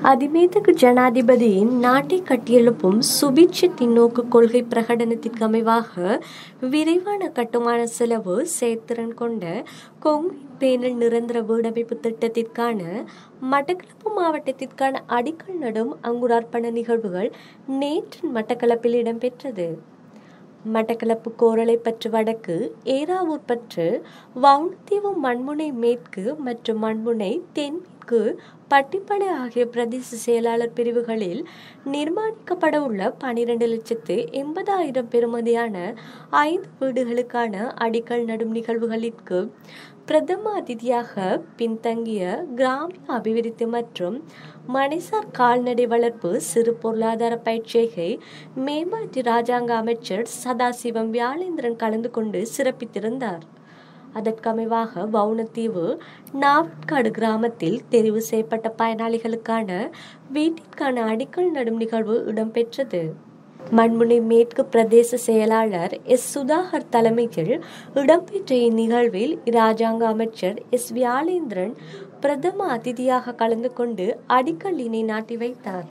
அதிமேதகு ஜனாதிபதியின் நாட்டை கட்டியெழுப்பும் சுபீட்ச பின்னோக்கு கொள்கை பிரகடனத்திற்கு அமைவாக விரைவான கட்டுமான செலவு செயற்திறன் கொண்ட கொங்கு பேனல் நிரந்தர வீடமைப்பு திட்டத்திற்கான மட்டக்களப்பு மாவட்டத்திற்கான அடிக்கல் நடும் அங்குரார்ப்பண நிகழ்வுகள் நேற்று மட்டக்களப்பில் இடம்பெற்றது மட்டக்களப்பு கோரளைப்பற்று வடக்கு ஏறாவூர் பற்று வவுனத்தீவு மண்முனை மேற்கு மற்றும் மண்முனை தென்மேற்கு பட்டிப்படை ஆகிய பிரதேச செயலாளர் பிரிவுகளில் நிர்மாணிக்கப்பட உள்ள பனிரெண்டு லட்சத்து எண்பதாயிரம் பெறுமதியான ஐந்து வீடுகளுக்கான அடிக்கல் நடும் நிகழ்வுகளிற்கு பிரதம அதிதியாக பின்தங்கிய கிராமிய அபிவிருத்தி மற்றும் மணிசார் கால்நடை வளர்ப்பு சிறு பொருளாதார பயிற்சியை மேம்பாட்டு ராஜாங்க அமைச்சர் சதாசிவம் வியாழேந்திரன் கலந்து கொண்டு சிறப்பித்திருந்தார் அதற்கமைவாக வவுனத்தீவு நாவட்காடு கிராமத்தில் தெரிவு செய்யப்பட்ட பயனாளிகளுக்கான வீட்டிற்கான அடிக்கல் நடும் நிகழ்வு இடம்பெற்றது மண்முனை மேற்கு பிரதேச செயலாளர் எஸ் சுதாகர் தலைமையில் இடம்பெற்ற இந்நிகழ்வில் இராஜாங்க அமைச்சர் எஸ் வியாழேந்திரன் பிரதம அதிதியாக கலந்து கொண்டு அடிக்கல்லினை நாட்டி வைத்தார்